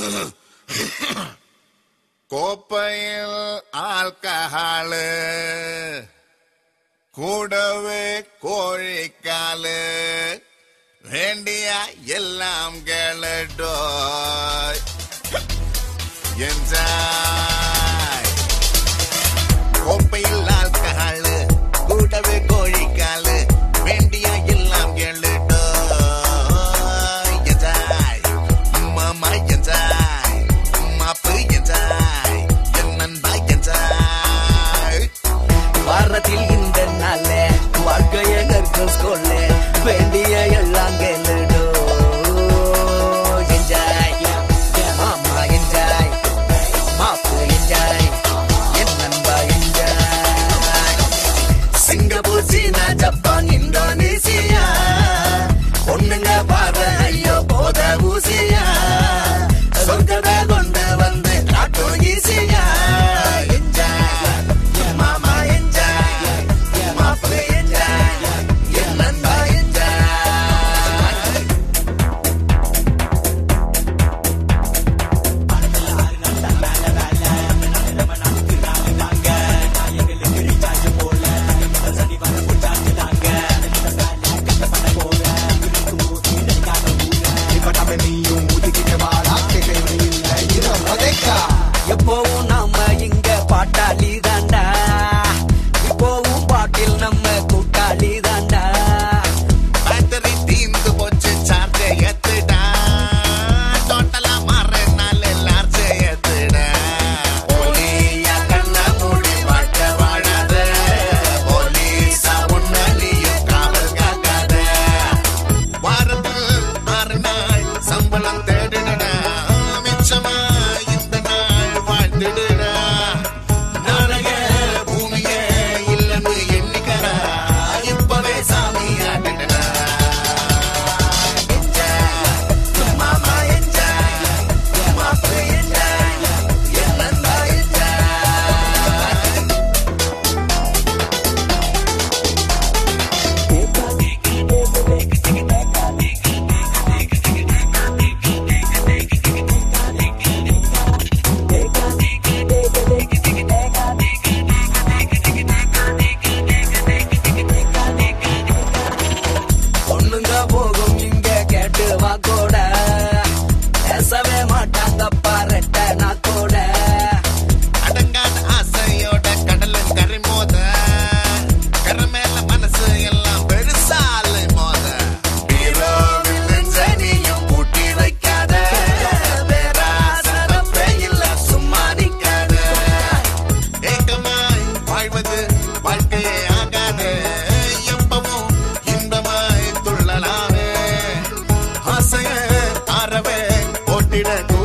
கோப்பையில் ஆல்கஹாலு கூடவே கோழிக்காலு வேண்டிய எல்லாம் கேளடோய் என்ஜாய் கோப்பையில் ஆல்கஹாலு கூடவே கோழிக்காலு வேண்டிய எல்லாம் கேளுடோய் என்ஜாய் மாமா என்ஜாய் மாப்பு என்ஜாய் என் நண்பா என்ஜாய் வாரத்தில் இந்த நாள்ல வாழ்க்கைய நற்கும் ஸ்கூல்ல வேண்டிய எல்லாம் கேளுடோ என்ஜாய் மாமா என்ஜாய் மாப்பு என்ஜாய் என் நண்பா enjoy Singapore China Japan Indonesia பொண்ணுங்க பாரு ஐயோ போத ஊசியா சொர்க்கத்தை கொண்டு வந்து காட்டும் ஈசியா என்ஜாய் மாமா என்ஜாய் மாப்பிள்ளை என்ஜாய் என் நண்பா என்ஜாய் எப்போவும் நாம இங்க பாட்டாளி தாண்டா இப்போவும் பாட்டில் நம்ம கூட்டாளி தாண்டா பேட்டரி தீந்து போச்சு சார்ஜ் ஏத்துடா டோட்டலா மாறினால லார்ஜ் ஏத்துடா போலியா கண்ண மூடி வாழ்க்கை வாழாத போலீஸா உன்னாலியும் காவல் காக்காத வாரத்தில் ஆறு நாள் சம்பளம் தேடுடா மிச்சமா இந்த நாள் வாழ்ந்துடுடா நாளைய பூமியே இல்லைன்னு எண்ணிக்கடா இப்பவே சாமி ஆட்டுடா மாமா என்ஜாய் மாப்பிள்ளை என்ஜாய் என் நண்பா என்ஜாய் பொண்ணுங்க போகும் இங்க கேட்டு வா கூட பேசவே மாட்டாங்க பாரட்ட நான் கூட அடங்காத ஆசையோட கடலும் கரை மோத கரை மேல மனசு எல்லாம் பெருசாலை மோத ஹீரோவில் நெஞ்சனியும் பூட்டி வைக்காத பேராசனப்பே இல்ல சும்மா நிக்காத ஏக்கமாய் வாழ்வது வாழ்க்கையே ஆகாது எப்பவும் இன்பமாய் துள்ளலாமே ஆசைய ஆறவே ஓட்டிட